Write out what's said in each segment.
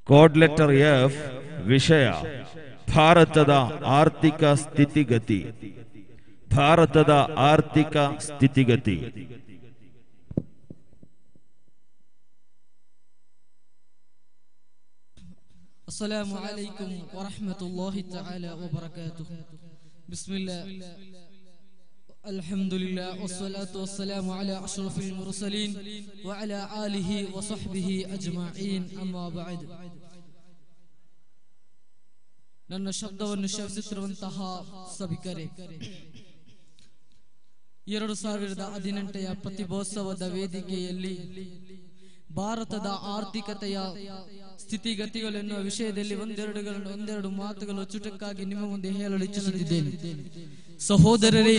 code letter F ವಿಷಯ ಭಾರತದ ಆರ್ಥಿಕ ಸ್ಥಿತಿಗತಿ ಭಾರತದ ಆರ್ಥಿಕ ಸ್ಥಿತಿಗತಿ السلام عليكم ورحمة الله تعالى وبركاته بسم الله الحمد لله والصلاة والسلام على أشرف المرسلين وعلى آله وصحبه أجمعين أما بعد ನನ್ನ ಶಬ್ದವನ್ನು ಶ್ರವಿಸುತ್ತಿರುವಂತಹ ಸಭಿಕರೇ ಎರಡು ಸಾವಿರದ ಹದಿನೆಂಟನೆಯ ಪ್ರತಿಭೋತ್ಸವದ ವೇದಿಕೆಯಲ್ಲಿ ಭಾರತದ ಆರ್ಥಿಕತೆಯ ಸ್ಥಿತಿಗತಿಗಳೆನ್ನುವ ವಿಷಯದಲ್ಲಿ ಒಂದೆರಡುಗಳನ್ನು ಒಂದೆರಡು ಮಾತುಗಳು ಚುಟುಕಾಗಿ ನಿಮ್ಮ ಮುಂದೆ ಹೇಳಲು ಇಚ್ಛಿಸುತ್ತಿದ್ದೇನೆ ಸಹೋದರರೇ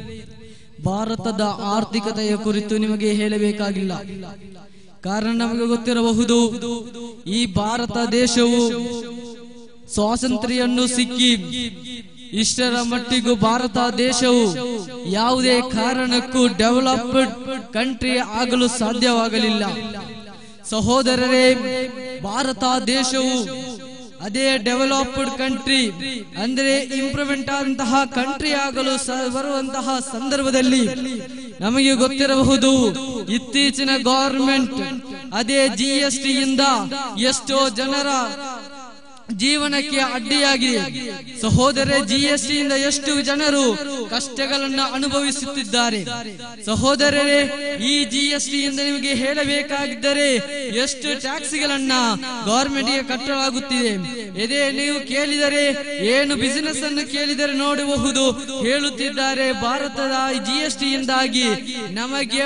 ಭಾರತದ ಆರ್ಥಿಕತೆಯ ಕುರಿತು ನಿಮಗೆ ಹೇಳಬೇಕಾಗಿಲ್ಲ ಕಾರಣ ನಮಗೆ ಗೊತ್ತಿರಬಹುದು ಈ ಭಾರತ ದೇಶವು ಸ್ವಾತಂತ್ರ್ಯನ್ನು ಸಿಕ್ಕಿ ಇಷ್ಟರ ಮಟ್ಟಿಗೂ ಭಾರತ ದೇಶವು ಯಾವುದೇ ಕಾರಣಕ್ಕೂ ಡೆವಲಪ್ಡ್ ಕಂಟ್ರಿ ಆಗಲು ಸಾಧ್ಯವಾಗಲಿಲ್ಲ ಸಹೋದರರೇ ಭಾರತ ದೇಶವು ಅದೇ ಡೆವಲಪ್ಡ್ ಕಂಟ್ರಿ ಅಂದ್ರೆ ಇಂಪ್ರೂವ್ಮೆಂಟ್ ಆದಂತಹ ಕಂಟ್ರಿ ಆಗಲು ಸ- ಬರುವಂತಹ ಸಂದರ್ಭದಲ್ಲಿ ನಮಗೆ ಗೊತ್ತಿರಬಹುದು ಇತ್ತೀಚಿನ ಗವರ್ಮೆಂಟ್ ಅದೇ ಜಿ ಎಸ್ ಟಿಯಿಂದ ಎಷ್ಟೋ ಜನರ ಜೀವನಕ್ಕೆ ಅಡ್ಡಿಯಾಗಿದೆ ಸಹೋದರ ಜಿ ಎಸ್ ಟಿಯಿಂದ ಎಷ್ಟು ಜನರು ಕಷ್ಟಗಳನ್ನ ಅನುಭವಿಸುತ್ತಿದ್ದಾರೆ ಸಹೋದರರೇ ಈ ಜಿ ಎಸ್ ಟಿಯಿಂದ ನಿಮಗೆ ಹೇಳಬೇಕಾಗಿದ್ದರೆ ಎಷ್ಟು ಟ್ಯಾಕ್ಸ್ಗಳನ್ನ ಗವರ್ಮೆಂಟ್ ಗೆ ಕಟ್ಟಲಾಗುತ್ತಿದೆ ಇದೇ ನೀವು ಕೇಳಿದರೆ ಏನು ಬಿಸಿನೆಸ್ ಅನ್ನು ಕೇಳಿದರೆ ನೋಡಬಹುದು ಹೇಳುತ್ತಿದ್ದಾರೆ ಭಾರತದ ಜಿ ಎಸ್ ಟಿಯಿಂದಾಗಿ ನಮಗೆ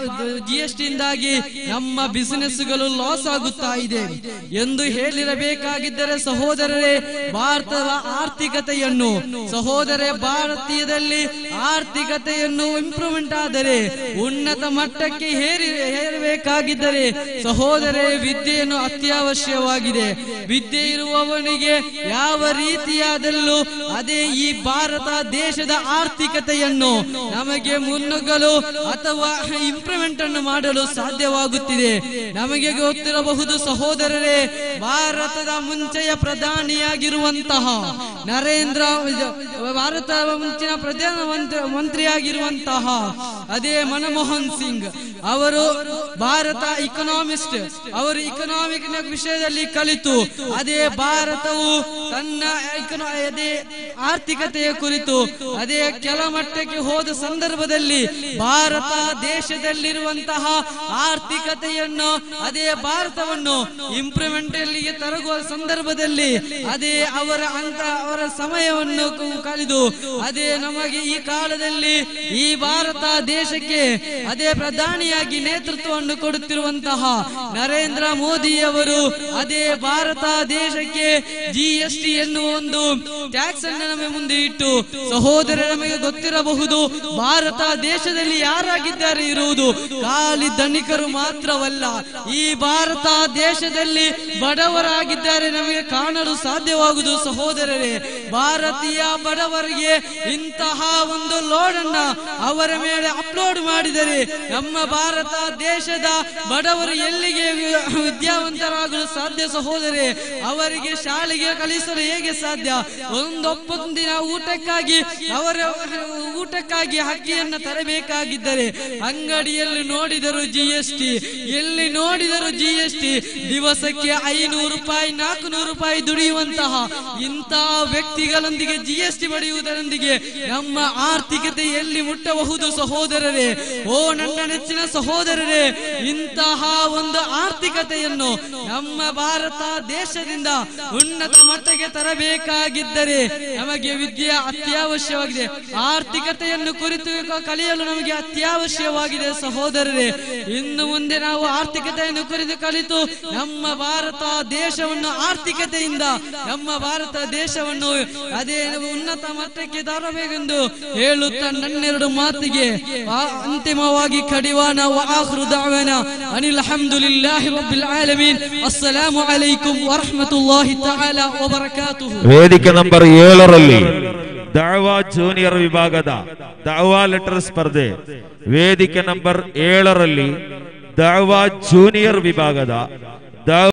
ಜಿ ಎಸ್ ಟಿಯಿಂದಾಗಿ ನಮ್ಮ ಬಿಸಿನೆಸ್ಗಳು ಲಾಸ್ ಆಗುತ್ತಾ ಇದೆ ಎಂದು ಹೇಳಿರಬೇಕಾಗಿದ್ದರೆ ಸಹೋದರರೇ ಭಾರತದ ಆರ್ಥಿಕತೆಯನ್ನು ಸಹೋದರ ಭಾರತೀಯದಲ್ಲಿ ಆರ್ಥಿಕತೆಯನ್ನು ಇಂಪ್ರೂವ್ಮೆಂಟ್ ಆದರೆ ಉನ್ನತ ಮಟ್ಟಕ್ಕೆ ಹೇರಿ ಹೇರಬೇಕಾಗಿದ್ದರೆ ಸಹೋದರೇ ವಿದ್ಯೆಯನ್ನು ಅತ್ಯವಶ್ಯವಾಗಿದೆ ವಿದ್ಯೆ ಇರುವವನಿಗೆ ಯಾವ ರೀತಿಯಾದಲ್ಲೂ ಅದೇ ಈ ಭಾರತ ದೇಶದ ಆರ್ಥಿಕತೆಯನ್ನು ನಮಗೆ ಮುನ್ನುಗ್ಗಲು ಅಥವಾ ಇಂಪ್ರೂವ್ಮೆಂಟ್ ಅನ್ನು ಮಾಡಲು ಸಾಧ್ಯವಾಗುತ್ತಿದೆ ನಮಗೆ ಗೊತ್ತಿರಬಹುದು ಸಹೋದರರೇ ಭಾರತದ ಮುಂಚೆಯ ಪ್ರಧಾನಿಯಾಗಿರುವಂತಹ ನರೇಂದ್ರ ಇದು ಭಾರತ ಮುಂಚಿನ ಪ್ರಧಾನ ಮಂತ್ರಿ ಮಂತ್ರಿಯಾಗಿರುವಂತಹ ಅದೇ ಮನಮೋಹನ್ ಸಿಂಗ್ ಅವರು ಭಾರತ ಇಕನಾಮಿಸ್ಟ್ ಅವರು ಇಕನಾಮಿಕ್ ವಿಷಯದಲ್ಲಿ ಕಲಿತು ಅದೇ ಭಾರತವು ತನ್ನ econo- ಅದೇ ಆರ್ಥಿಕತೆಯ ಕುರಿತು ಅದೇ ಕೆಲ ಮಟ್ಟಕ್ಕೆ ಹೋದ ಸಂದರ್ಭದಲ್ಲಿ ಭಾರತ ದೇಶದಲ್ಲಿರುವಂತಹ ಆರ್ಥಿಕತೆಯನ್ನು ಅದೇ ಭಾರತವನ್ನು ಇಂಪ್ರೂವ್ಮೆಂಟ್ ಅಲ್ಲಿಗೆ ತರಗುವ ಸಂದರ್ಭದಲ್ಲಿ ಅದೇ ಅವರ ಅಂತ ಅವರ ಸಮಯವನ್ನು ಕ- ಕಳೆದು ಅದೇ ನಮಗೆ ಈ ಕಾಲದಲ್ಲಿ ಈ ಭಾರತ ದೇಶಕ್ಕೆ ಅದೇ ಪ್ರಧಾನಿಯಾಗಿ ನೇತೃತ್ವವನ್ನು ಕೊಡುತ್ತಿರುವಂತಹ ನರೇಂದ್ರ ಮೋದಿಯವರು ಅದೇ ಭಾರತ ದೇಶಕ್ಕೆ ಜಿ ಎಸ್ ಟಿ ಎನ್ನುವ ಒಂದು ಟ್ಯಾಕ್ಸ್ ಅನ್ನು ನಮ್ಮ ಮುಂದೆ ಇಟ್ಟು ಸಹೋದರ ನಮಗೆ ಗೊತ್ತಿರಬಹುದು ಭಾರತ ದೇಶದಲ್ಲಿ ಯಾರಾಗಿದ್ದಾರೆ ಇರುವುದು ಖಾಲಿ ಧನಿಕರು ಮಾತ್ರವಲ್ಲ ಈ ಭಾರತ ದೇಶದಲ್ಲಿ ಬಡವರಾಗಿದ್ದಾರೆ ನಮಗೆ ಕಾಣಲು ಸಾಧ್ಯವಾಗುವುದು ಸಹೋದರರೇ ಭಾರತೀಯ ಬಡವರಿಗೆ ಇಂತಹ ಒಂದು ಲೋಡ್ ಅನ್ನ ಅವರ ಮೇಲೆ ಅಪ್ಲೋಡ್ ಮಾಡಿದರೆ ನಮ್ಮ ಭಾರತ ದೇಶದ ಬಡವರು ಎಲ್ಲಿಗೆ ವಿ- ವಿದ್ಯಾವಂತರಾಗಲು ಸಾಧ್ಯ ಸಹೋದರೇ ಅವರಿಗೆ ಶಾಲೆಗೆ ಕಲಿಸಲು ಹೇಗೆ ಸಾಧ್ಯ ಒಂದೊಪ್ಪತ್ತು ದಿನ ಊಟಕ್ಕಾಗಿ ಅವರ ಊಟಕ್ಕಾಗಿ ಅಕ್ಕಿಯನ್ನು ತರಬೇಕಾಗಿದ್ದರೆ ಅಂಗಡಿಯಲ್ಲಿ ನೋಡಿದರು ಜಿ ಎಸ್ ಟಿ ಎಲ್ಲಿ ನೋಡಿದರು ಜಿ ಎಸ್ ಟಿ ದಿವಸಕ್ಕೆ ಐನೂರು ರೂಪಾಯಿ ನಾಲ್ಕು ನೂರು ರೂಪಾಯಿ ದುಡಿಯುವಂತಹ ಇಂತಹ ವ್ಯಕ್ತಿಗಳೊಂದಿಗೆ ಜಿ ಎಸ್ ಟಿ ಪಡೆಯುವುದರೊಂದಿಗೆ ನಮ್ಮ ಆರ್ಥಿಕತೆ ಎಲ್ಲಿ ಮುಟ್ಟಬಹುದು ಸಹೋದರರೇ ಓ ನನ್ನ ನೆಚ್ಚಿನ ಸಹೋದರರೇ ಇಂತಹ ಒಂದು ಆರ್ಥಿಕತೆಯನ್ನು ನಮ್ಮ ಭಾರತ ದೇಶದಿಂದ ಉನ್ನತ ಮಟ್ಟಕ್ಕೆ ತರಬೇಕಾಗಿದ್ದರೆ ನಮಗೆ ವಿದ್ಯೆ ಅತ್ಯವಶ್ಯವಾಗಿದೆ ಆರ್ಥಿಕತೆಯನ್ನು ಕುರಿತು ಕಲಿಯಲು ನಮಗೆ ಅತ್ಯವಶ್ಯವಾಗಿದೆ ಸಹೋದರರೇ ಇನ್ನು ಮುಂದೆ ನಾವು ಆರ್ಥಿಕತೆಯನ್ನು ಕುರಿತು ಕಲಿತು ನಮ್ಮ ಭಾರತ ದೇಶವನ್ನು ಆರ್ಥಿಕತೆಯಿಂದ ನಮ್ಮ ಭಾರತ ದೇಶವನ್ನು ಅದೇ ಉನ್ನತ ಮಟ್ಟಕ್ಕೆ ತರಬೇಕೆಂದು ಹೇಳುತ್ತಾ ನನ್ನೆರಡು ಮಾತಿಗೆ ಆ- ಅಂತಿಮವಾಗಿ ಕಡಿವಾನ وآخر دعوانا أن الحمد لله رب العالمين السلام عليكم ورحمة الله تعالى وبركاته ವೇದಿಕೆ ನಂಬರ್ ಏಳರಲ್ಲಿ ದಾವಾ ಜೂನಿಯರ್ ವಿಭಾಗದ ದಾವಾ ಲೆಟರ್ ಸ್ಪರ್ಧೆ ವೇದಿಕೆ ನಂಬರ್ ಏಳರಲ್ಲಿ ದಾವಾ ಜೂನಿಯರ್ ವಿಭಾಗದ ದಾವಾ